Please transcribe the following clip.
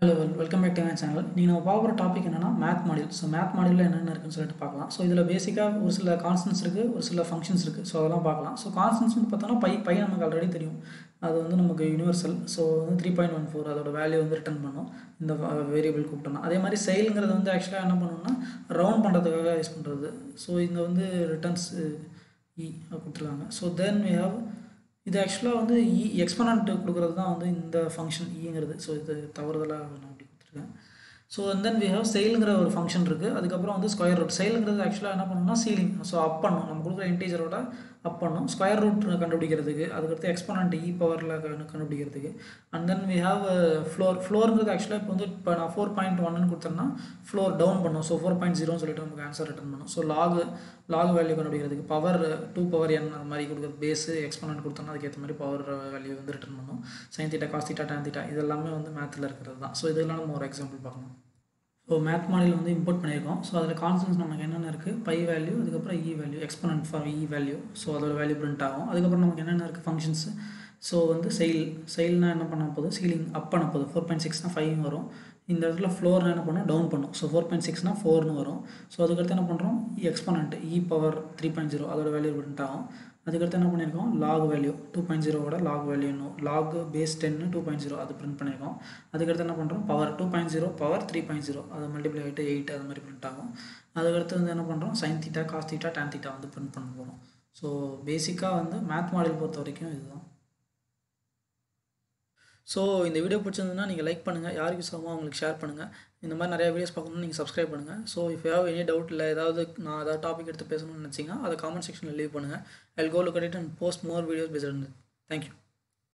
hello well welcome back to my channel நீங்கள் நம்ம பார்க்குற டாபிக் என்னன்னா மேத் மாடியூல் ஸோ மேத் மாடியூலில் என்னென்ன இருக்குன்னு சொல்லிட்டு பார்க்கலாம் ஸோ இதில் பேசிக்காக ஒரு சில கான்ஸ்டன்ஸ் இருக்குது ஒரு சில ஃபங்க்ஷன்ஸ் இருக்குது ஸோ அதெல்லாம் பார்க்கலாம் ஸோ கான்ஸ்டன்ஸ் வந்து பார்த்தோன்னா பை பை நமக்கு ஆல்ரெடி தெரியும் அது வந்து நமக்கு யூனிவர்சல் ஸோ வந்து த்ரீ பாயிண்ட் ஒன் ஃபோர் அதோட வேல்யூ வந்து ரிட்டர்ன் பண்ணும் இந்த வேரியபிள் கூப்பிட்டோம்னா அதே மாதிரி செயலுங்கிறது வந்து ஆக்சுவலாக என்ன பண்ணணும்னா ரவுண்ட் பண்ணுறதுக்காக யூஸ் பண்ணுறது ஸோ இங்கே வந்து ரிட்டர்ன்ஸ் இ கொடுத்துருக்காங்க ஸோ தென் வி ஹாவ் இது ஆக்சுவலாக வந்து இ எக்ஸ்பனண்ட் கொடுக்குறது தான் வந்து இந்த ஃபங்க்ஷன் இங்கிறது ஸோ இது தவறுதலாக நான் அப்படி கொடுத்துருக்கேன் ஸோ தென் வி ஹவ் செயலுங்கிற ஒரு ஃபங்க்ஷன் இருக்குது அதுக்கப்புறம் வந்து ஸ்கொயர் ரூட் செயலுங்கிறது ஆக்சுவலாக என்ன பண்ணணும்னா சீலிங் ஸோ அப் பண்ணும் நம்ம கொடுக்குற இன்டீஜரோட அப் பண்ணும் ஸ்கொயர் ரூட் கண்டுபிடிக்கிறதுக்கு அதுக்கடுத்து எக்ஸ்பனண்ட் இ பவரில் கண்டுபிடிக்கிறதுக்கு and then we have floor ஃப்ளோருங்கிறது ஆக்சுவலாக இப்போ வந்து இப்போ நான் ஃபோர் பாயிண்ட் ஒன்னு கொடுத்தேன்னா ஃப்ளோர் டவுன் பண்ணும் ஸோ ஃபோர் பாயிண்ட் ஜீரோன்னு சொல்லிட்டு நமக்கு ஆன்சர் ரிட்டர்ன் பண்ணும் ஸோ லாக் லாக் வேல்யூ கண்டுபிடிக்கிறதுக்கு பவர் டூ பவர் என் அந்த மாதிரி கொடுக்குறது பேஸு எக்ஸ்பனண்ட் கொடுத்தோம்னா அதுக்கேற்ற மாதிரி பவர் வேல்யூ வந்து ரிட்டர்ன் பண்ணும் sine theta cos theta tan theta இது எல்லாமே வந்து மேத்தில் இருக்கிறது தான் ஸோ இதெல்லாம் நம்ம ஒரு எக்ஸாம்பிள் பார்க்கணும் ஸோ மேத் மாடல் வந்து இம்போர்ட் பண்ணியிருக்கோம் ஸோ அதில் கான்ஸ்டன்ஸ் நமக்கு என்னென்ன இருக்குது பை வேல்யூ அதுக்கப்புறம் e value exponent for e value so அதோட வேல்யூ பிரிண்ட் ஆகும் அதுக்கப்புறம் நமக்கு என்னென்ன இருக்குது ஃபங்க்ஷன்ஸ் ஸோ வந்து செயில் செயில்னா என்ன பண்ண போகுது சீலிங் அப் பண்ண போகுது ஃபோர் பாயிண்ட் சிக்ஸ்னால் ஃபைவ் வரும் இந்த இடத்துல ஃப்ளோர்னா என்ன பண்ணும் டவுன் பண்ணும் ஸோ ஃபோர் பாயிண்ட் சிக்ஸ்னால் ஃபோர்னு வரும் ஸோ அதுக்கடுத்து என்ன பண்ணுறோம் exponent e power three point zero அதோட வேல்யூ பிரிண்ட் ஆகும் அதுக்கடுத்து என்ன பண்ணியிருக்கோம் லாக் வேல்யூ டூ பாயிண்ட் ஜீரோவோட லாக் வேல்யூ லாக் பேஸ் டென்னு டூ பாயிண்ட் ஜீரோ அது பிரிண்ட் பண்ணியிருக்கோம் அதுக்கடுத்து என்ன பண்ணுறோம் power two point zero power three point zero அது மல்டிப்ளை ஆகிட்டு எயிட் அது மாதிரி பிரிண்ட் ஆகும் அதுக்கடுத்து வந்து என்ன பண்ணுறோம் sin theta cos theta tan theta வந்து பிரிண்ட் பண்ண போகிறோம் ஸோ பேசிக்காக வந்து மேத் மாடல் பொறுத்த வரைக்கும் இதுதான் ஸோ இந்த வீடியோ பிடிச்சிருந்ததுன்னா நீங்கள் லைக் பண்ணுங்கள் யாருக்கு யூஸ் ஆகுமோ அவங்களுக்கு ஷேர் பண்ணுங்கள் இந்த மாதிரி நிறைய வீடியோஸ் பார்க்கணும்னு நீங்கள் சப்ஸ்கிரைப் பண்ணுங்கள் so if have any doubt இல்லை ஏதாவது நான் ஏதாவது டாபிக் எடுத்து பேசணும்னு நினச்சிங்கன்னா அதை காமெண்ட் செக்ஷனில் லீவ் பண்ணுங்கள் I go look at it and post more videos பேசுகிறது தேங்க்யூ